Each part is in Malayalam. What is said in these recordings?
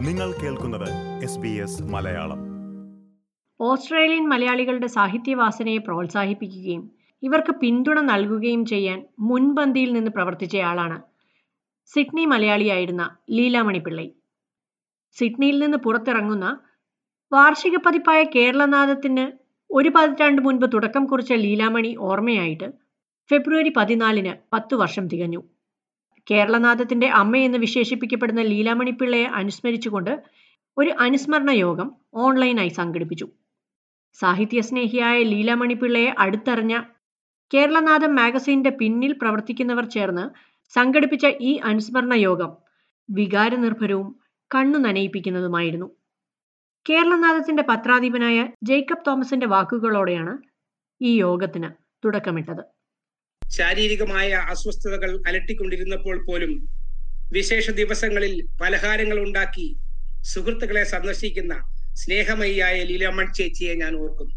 നിങ്ങൾ കേൾക്കുന്നത് S B S Malayalam Australian മലയാളികളുടെ സാഹിത്യവാസനയെ പ്രോത്സാഹിപ്പിക്കുകയും ഇവർക്ക് പിന്തുണ നൽകുകയും ചെയ്യാൻ മുൻപന്തിയിൽ നിന്ന് പ്രവർത്തിച്ചയാളാണ് സിഡ്നി മലയാളിയായിരുന്ന ലീലാമണി പിള്ളൈ സിഡ്നിയിൽ നിന്ന് പുറത്തിറങ്ങുന്ന വാർഷിക പതിപ്പായ കേരളനാദത്തിന് ഒരു പതിറ്റാണ്ട് മുൻപ് തുടക്കം കുറിച്ച ലീലാമണി ഓർമ്മയായിട്ട് ഫെബ്രുവരി പതിനാലിന് പത്തു വർഷം തികഞ്ഞു കേരളനാദത്തിന്റെ അമ്മയെന്ന് വിശേഷിപ്പിക്കപ്പെടുന്ന ലീലാമണി പിള്ളയെ അനുസ്മരിച്ചുകൊണ്ട് ഒരു അനുസ്മരണ യോഗം ഓൺലൈനായി സംഘടിപ്പിച്ചു സാഹിത്യസ്നേഹിയായ ലീലാമണി പിള്ളയെ അടുത്തറിഞ്ഞ കേരളനാഥം മാഗസീന്റെ പിന്നിൽ പ്രവർത്തിക്കുന്നവർ ചേർന്ന് സംഘടിപ്പിച്ച ഈ അനുസ്മരണ യോഗം വികാരനിർഭരവും കണ്ണു നനയിപ്പിക്കുന്നതുമായിരുന്നു കേരളനാഥത്തിന്റെ പത്രാധിപനായ ജേക്കബ് തോമസിന്റെ വാക്കുകളോടെയാണ് ഈ യോഗത്തിന് തുടക്കമിട്ടത് ശാരീരികമായ അസ്വസ്ഥതകൾ അലട്ടിക്കൊണ്ടിരുന്നപ്പോൾ പോലും വിശേഷ ദിവസങ്ങളിൽ പലഹാരങ്ങൾ ഉണ്ടാക്കി സുഹൃത്തുക്കളെ സന്ദർശിക്കുന്ന സ്നേഹമയിയായ ലീലാമൺ ചേച്ചിയെ ഞാൻ ഓർക്കുന്നു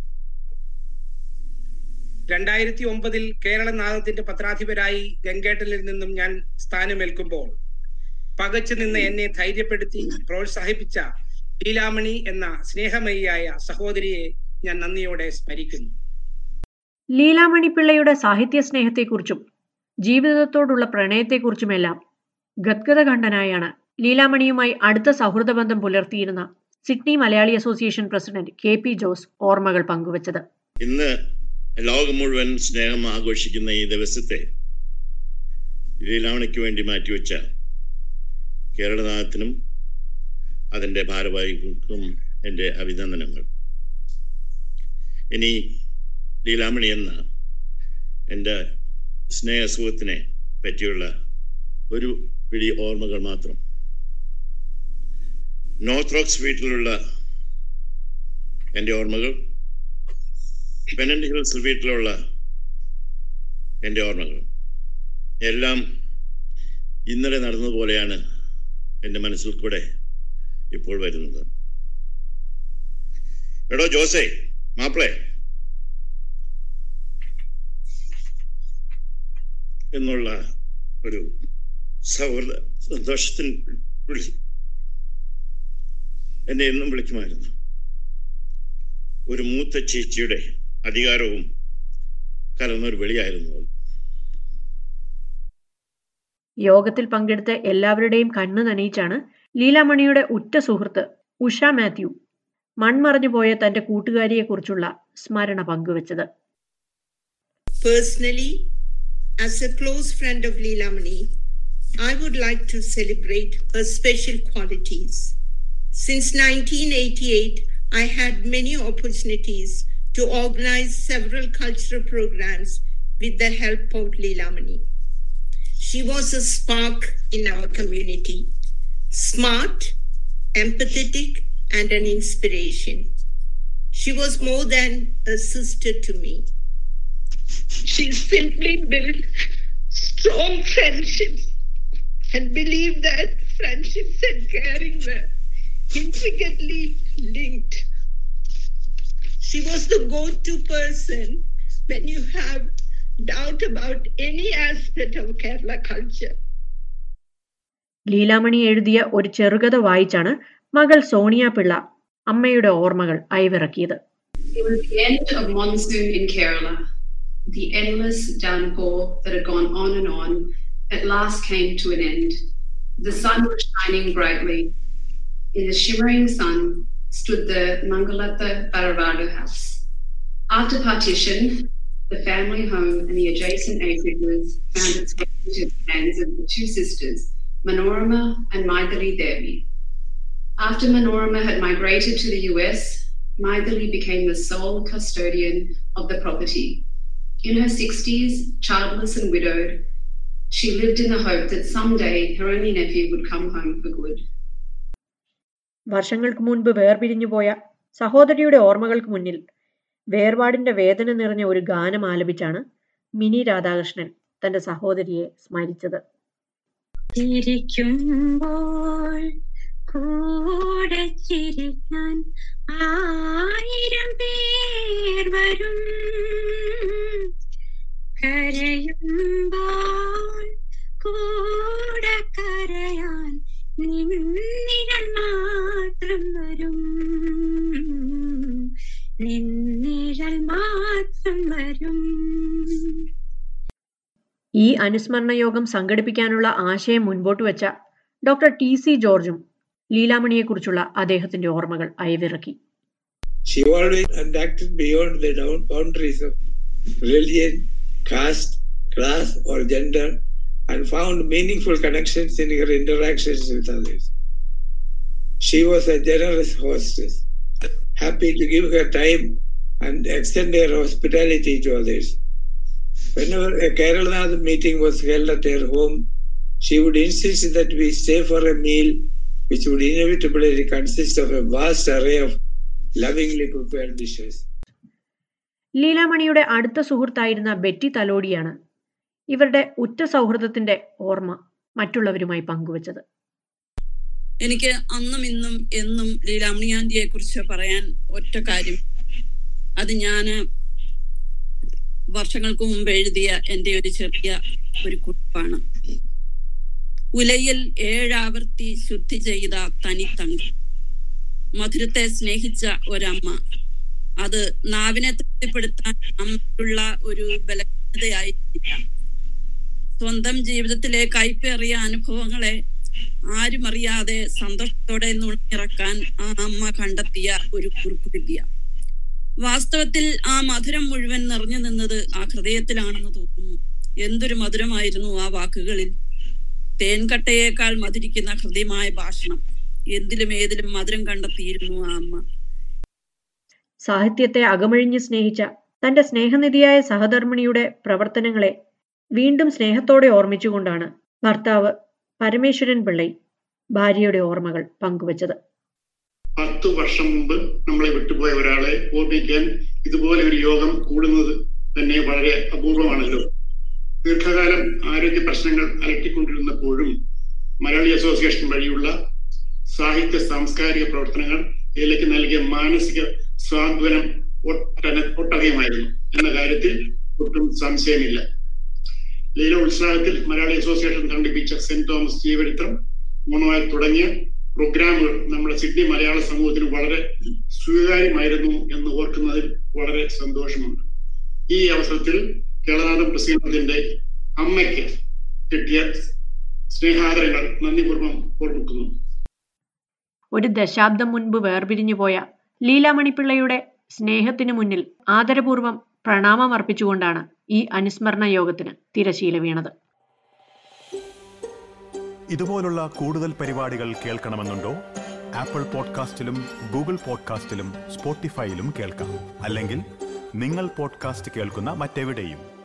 രണ്ടായിരത്തി ഒമ്പതിൽ കേരളനാഥത്തിന്റെ പത്രാധിപരായി ഗംഗേട്ടനിൽ നിന്നും ഞാൻ സ്ഥാനമേൽക്കുമ്പോൾ പകച്ചു നിന്ന് എന്നെ ധൈര്യപ്പെടുത്തി പ്രോത്സാഹിപ്പിച്ച ലീലാമണി എന്ന സ്നേഹമയിയായ സഹോദരിയെ ഞാൻ നന്ദിയോടെ സ്മരിക്കുന്നു ലീലാമണി പിള്ളയുടെ സാഹിത്യ സ്നേഹത്തെക്കുറിച്ചും ജീവിതത്തോടുള്ള പ്രണയത്തെക്കുറിച്ചുമെല്ലാം ഗദ്ഗതകണ്ഠനായാണ് ലീലാമണിയുമായി അടുത്ത സൗഹൃദ ബന്ധം പുലർത്തിയിരുന്ന Sydney Malayali association president K P Jose ഓർമ്മകൾ പങ്കുവച്ചത് ഇന്ന് ലോകം മുഴുവൻ സ്നേഹം ആഘോഷിക്കുന്ന ഈ ദിവസത്തെ ലീലാമണിക്ക് വേണ്ടി മാറ്റിവെച്ച കേരളനാഥത്തിനും അതിൻ്റെ ഭാരവാഹികൾക്കും എൻ്റെ അഭിനന്ദനങ്ങൾ ഇനി ലീലാമണി എന്ന എൻ്റെ സ്നേഹസുഖത്തിനെ പറ്റിയുള്ള ഒരു പിടി ഓർമ്മകൾ മാത്രം നോർത്ത് റോക്സ് വീട്ടിലുള്ള എൻ്റെ ഓർമ്മകൾ പെനന്റ് ഹിൽസ് വീട്ടിലുള്ള എൻ്റെ ഓർമ്മകൾ എല്ലാം ഇന്നലെ നടന്നതുപോലെയാണ് എൻ്റെ മനസ്സിൽ കൂടെ ഇപ്പോൾ വരുന്നത് എടോ ജോസേ മാപ്പിളെ എന്നുള്ള ഒരു സൗഹൃദ സന്തോഷത്തിന് വിളി എന്നെ എന്നും വിളിക്കുമായിരുന്നു ഒരു മൂത്ത ചേച്ചിയുടെ അധികാരവും കലർന്നൊരു വെളിയായിരുന്നു അത് യോഗത്തിൽ പങ്കെടുത്ത എല്ലാവരുടെയും കണ്ണു നനയിച്ചാണ് ലീലാമണിയുടെ ഉറ്റ സുഹൃത്ത് ഉഷ മാത്യു മൺമറഞ്ഞുപോയ തന്റെ കൂട്ടുകാരിയെക്കുറിച്ചുള്ള സ്മരണ പങ്കുവച്ചത് Personally, as a close friend of Leela Mani, I would like to celebrate her special qualities. Since 1988, I had many opportunities to organize several cultural programs with the help of Leela Mani. She was a spark in our community, smart, empathetic, and an inspiration. She was more than a sister to me. She simply built strong friendships and believed that friendships and caring were intricately linked. She was the go to person When you have doubt about any aspect of Kerala culture, Leelamani എഴുതിയ ഒരു ചെറുകഥ വായിച്ചാണ് മകൾ സോണിയ പിള്ള അമ്മയുടെ ഓർമ്മകൾ അയവിറക്കിയത് It was the end of monsoon in Kerala. The endless downpour that had gone on and on at last came to an end. The sun was shining brightly. In the shimmering sun stood the Mangalatha Baravadu house. After partition, the family home and the adjacent acreages found its way into the hands of the two sisters, Manorama and Maithili Devi. After Manorama had migrated to the US, Maithili became the sole custodian of the property. In her 60s, childless and widowed, she lived in the hope that someday her only nephew would come home for good. വർഷങ്ങൾക്ക് മുൻപ് വേർപിരിഞ്ഞു പോയ സഹോദരിയുടെ ഓർമ്മകൾക്ക് മുന്നിൽ വേർപാടിന്റെ വേദന നിറഞ്ഞ ഒരു ഗാനം ആലപിച്ചാണ് മിനി രാധാകൃഷ്ണൻ തന്റെ സഹോദരിയെ സ്മരിച്ചത് ചിരിക്കുമ്പോൾ കൂടെ ചിരിക്കാൻ ആയിരം പേർ വരും കരയുമ്പോൾ കൂടെ കരയാൻ നിന്നിടൽ മാത്രം വരും നിന്നിഴൽ മാത്രം വരും ഈ അനുസ്മരണ യോഗം സംഘടിപ്പിക്കാനുള്ള ആശയം മുൻപോട്ട് വെച്ച ഡോക്ടർ ടി സി ജോർജും ലീലാമണിയെക്കുറിച്ചുള്ള അദ്ദേഹത്തിന്റെ ഓർമ്മകൾ അയവിറക്കി She always acted beyond the down- boundaries of religion, caste, class, or gender and found meaningful connections in her interactions with others. She was a generous hostess, happy to give her time and extend her hospitality to others. Whenever a Keralanath meeting was held at her home, she would insist that we stay for a meal which would inevitably consist of a vast array of lovingly prepared dishes. ലീലാമണിയുടെ അടുത്ത സുഹൃത്തായിരുന്ന ബെറ്റി തലോടിയാണ് ഇവരുടെ ഉറ്റ സൗഹൃദത്തിന്റെ ഓർമ്മ മറ്റുള്ളവരുമായി പങ്കുവച്ചത് എനിക്ക് അന്നും ഇന്നും എന്നും ലീലാമണി ആന്റിയെ കുറിച്ച് പറയാൻ ഒറ്റ കാര്യം അത് ഞാന് വർഷങ്ങൾക്ക് മുമ്പ് എഴുതിയ എൻ്റെ ഒരു ചെറിയ ഒരു കുറിപ്പാണ് ഉലയിൽ ഏഴാവർത്തി ശുദ്ധി ചെയ്ത തനിത്തങ്കം മധുരത്തെ സ്നേഹിച്ച ഒരമ്മ അത് നാവിനെ തൃപ്തിപ്പെടുത്താൻ അമ്മയ്ക്കുള്ള ഒരു ബലഹീനതയായിട്ടില്ല സ്വന്തം ജീവിതത്തിലെ കൈപ്പേറിയ അനുഭവങ്ങളെ ആരും അറിയാതെ സന്തോഷത്തോടെ നുണഞ്ഞിറക്കാൻ ആ അമ്മ കണ്ടെത്തിയ ഒരു കുറുക്കുവിദ്യ വാസ്തവത്തിൽ ആ മധുരം മുഴുവൻ നിറഞ്ഞു നിന്നത് ആ ഹൃദയത്തിലാണെന്ന് തോന്നുന്നു എന്തൊരു മധുരമായിരുന്നു ആ വാക്കുകളിൽ തേൻകട്ടയേക്കാൾ മധുരിക്കുന്ന ഹൃദയമായ ഭാഷണം എന്തിലും ഏതിലും മധുരം കണ്ടെത്തിയിരുന്നു ആ അമ്മ സാഹിത്യത്തെ അകമഴിഞ്ഞ് സ്നേഹിച്ച തന്റെ സ്നേഹനിധിയായ സഹധർമ്മിണിയുടെ പ്രവർത്തനങ്ങളെ വീണ്ടും സ്നേഹത്തോടെ ഓർമ്മിച്ചുകൊണ്ടാണ് ഭർത്താവ് പരമേശ്വരൻ പിള്ളൈ ഭാര്യയുടെ ഓർമ്മകൾ പങ്കുവച്ചത് പത്തു വർഷം മുമ്പ് നമ്മളെ വിട്ടുപോയ ഒരാളെ ഓർമ്മിക്കാൻ ഇതുപോലെ ഒരു യോഗം കൂടുന്നത് തന്നെ വളരെ അപൂർവമാണല്ലോ ദീർഘകാലം ആരോഗ്യ പ്രശ്നങ്ങൾ അലട്ടിക്കൊണ്ടിരുന്നപ്പോഴും മലയാളി അസോസിയേഷൻ വഴിയുള്ള സാഹിത്യ സാംസ്കാരിക പ്രവർത്തനങ്ങൾ ഇതിലേക്ക് നൽകിയ മാനസിക സ്വാന്തനം ഒട്ടന ഒട്ടധികമായിരുന്നു എന്ന കാര്യത്തിൽ ഒട്ടും സംശയമില്ല ലീല ഉത്സാഹത്തിൽ മലയാളി അസോസിയേഷൻ സംഘടിപ്പിച്ച സെന്റ് തോമസ് ജീവചരിത്രം മൂന്നുമായി തുടങ്ങിയ പ്രോഗ്രാമുകൾ നമ്മുടെ സിഡ്നി മലയാള സമൂഹത്തിന് വളരെ സ്വീകാര്യമായിരുന്നു എന്ന് ഓർക്കുന്നതിൽ വളരെ സന്തോഷമുണ്ട് ഈ അവസരത്തിൽ കേരളനാഥം പ്രസിഡന്റിന്റെ അമ്മയ്ക്ക് കിട്ടിയ സ്നേഹാദരങ്ങൾ നന്ദിപൂർവ്വം ഓർമ്മിക്കുന്നു ഒരു ദശാബ്ദം മുൻപ് വേർപിരിഞ്ഞു പോയ ലീലാമണിപ്പിള്ളയുടെ സ്നേഹത്തിനു മുന്നിൽ ആദരപൂർവം പ്രണാമം അർപ്പിച്ചുകൊണ്ടാണ് ഈ അനുസ്മരണ യോഗത്തിന് തിരശീല വീണത് ഇതുപോലുള്ള കൂടുതൽ പരിപാടികൾ കേൾക്കണമെന്നുണ്ടോ ആപ്പിൾ പോഡ്കാസ്റ്റിലും ഗൂഗിൾ പോഡ്കാസ്റ്റിലും സ്പോട്ടിഫൈയിലും കേൾക്കാം അല്ലെങ്കിൽ നിങ്ങൾ പോഡ്കാസ്റ്റ് കേൾക്കുന്ന മറ്റെവിടെയും